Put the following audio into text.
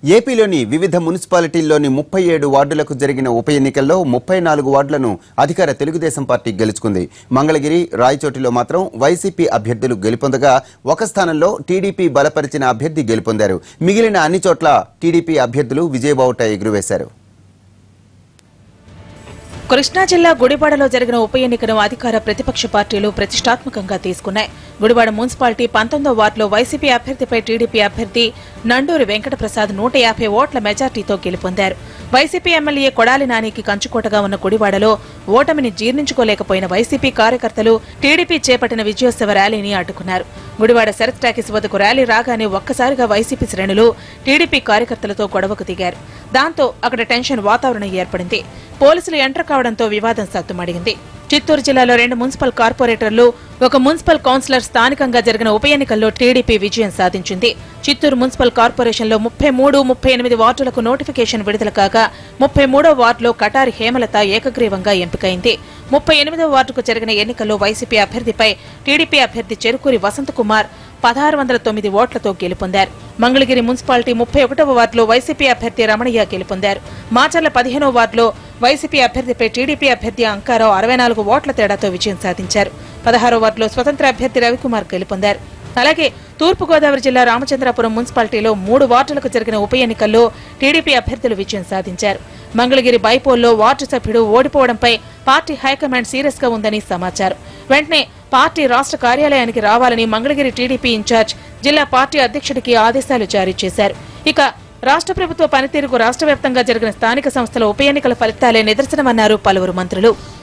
ఏపీలోని వివిధ మున్సిపాలిటీల్లోని ముప్పై ఏడు వార్డులకు జరిగిన ఉప ఎన్నికల్లో ముప్పై నాలుగు వార్డులను అధికార తెలుగుదేశం పార్టీ గెలుచుకుంది మంగళగిరి రాయచోటిలో మాత్రం వైసీపీ అభ్యర్థులు గెలుపొందగా ఒక స్థానంలో టీడీపీ బలపరిచిన అభ్యర్థి గెలుపొందారు మిగిలిన అన్ని చోట్ల టీడీపీ అభ్యర్థులు విజయబావుట ఎగురవేశారు కృష్ణా జిల్లా గుడివాడలో జరిగిన ఉప ఎన్నికను అధికార ప్రతిపక్ష పార్టీలు ప్రతిష్టాత్మకంగా తీసుకున్నాయి గుడివాడ మున్సిపాలిటీ పంతొమ్మిదో వార్డులో వైసీపీ అభ్యర్థిపై టీడీపీ అభ్యర్థి నండూరి వెంకటప్రసాద్ నూట యాభై ఓట్ల మెజార్టీతో గెలుపొందారు వైసీపీ ఎమ్మెల్యే కొడాలి నానికి కంచుకోటగా ఉన్న గుడివాడలో ఓటమిని జీర్ణించుకోలేకపోయిన వైసీపీ కార్యకర్తలు టీడీపీ చేపట్టిన విజయోత్సవ ర్యాలీని అడ్డుకున్నారు గుడివాడ శరత్ టాకీస్ వద్దకు ర్యాలీ రాగానే ఒక్కసారిగా వైసీపీ శ్రేణులు టీడీపీ కార్యకర్తలతో గొడవకు దిగారు దాంతో అక్కడ టెన్షన్ వాతావరణం ఏర్పడింది పోలీసులు ఎంటర్ కావడంతో వివాదం సద్దుమడిగింది చిత్తూరు జిల్లాలో రెండు మున్సిపల్ కార్పొరేటర్లు ఒక మున్సిపల్ కౌన్సిలర్ స్థానికంగా జరిగిన ఉప ఎన్నికల్లో టీడీపీ విజయం సాధించింది చిత్తూరు మున్సిపల్ కార్పొరేషన్లో ముప్పై మూడు ముప్పై ఎనిమిది వార్డులకు నోటిఫికేషన్ విడుదల కాగా ముప్పై మూడో వార్డులో కటారి హేమలత ఏకగ్రీవంగా ఎంపికైంది ముప్పై ఎనిమిదో వార్డుకు జరిగిన ఎన్నికల్లో వైసీపీ అభ్యర్థిపై టీడీపీ అభ్యర్థి చెరుకూరి వసంతకుమార్ పదహారు వందల తొమ్మిది ఓట్లతో గెలుపొందారు మంగళగిరి మున్సిపాలిటీ ముప్పై ఒకటవ వార్డులో వైసీపీ అభ్యర్థి రమణయ్య గెలుపొందారు మాచర్ల పదిహేనో వార్డులో వైసీపీ అభ్యర్థిపై టీడీపీ అభ్యర్థి అంకారావు అరవై నాలుగు ఓట్ల తేడాతో విజయం సాధించారు పదహారో వార్డులో స్వతంత్ర అభ్యర్థి రవికుమార్ గెలుపొందారు అలాగే తూర్పుగోదావరి జిల్లా రామచంద్రాపురం మున్సిపాలిటీలో మూడు వార్డులకు జరిగిన ఉప ఎన్నికల్లో టీడీపీ అభ్యర్థులు విజయం సాధించారు మంగళగిరి బైపోల్లో వార్డు సభ్యుడు ఓడిపోవడంపై పార్టీ హైకమాండ్ సీరియస్ గా ఉందని సమాచారం వెంటనే పార్టీ రాష్ట్ర కార్యాలయానికి రావాలని మంగళగిరి టీడీపీ ఇన్ఛార్జ్ జిల్లా పార్టీ అధ్యక్షుడికి ఆదేశాలు జారీ చేశారు ఇక రాష్ట్ర ప్రభుత్వ పనితీరుకు రాష్ట్ర వ్యాప్తంగా జరిగిన స్థానిక సంస్థల ఉప ఎన్నికల ఫలితాలే నిదర్శనమన్నారు పలువురు మంత్రులు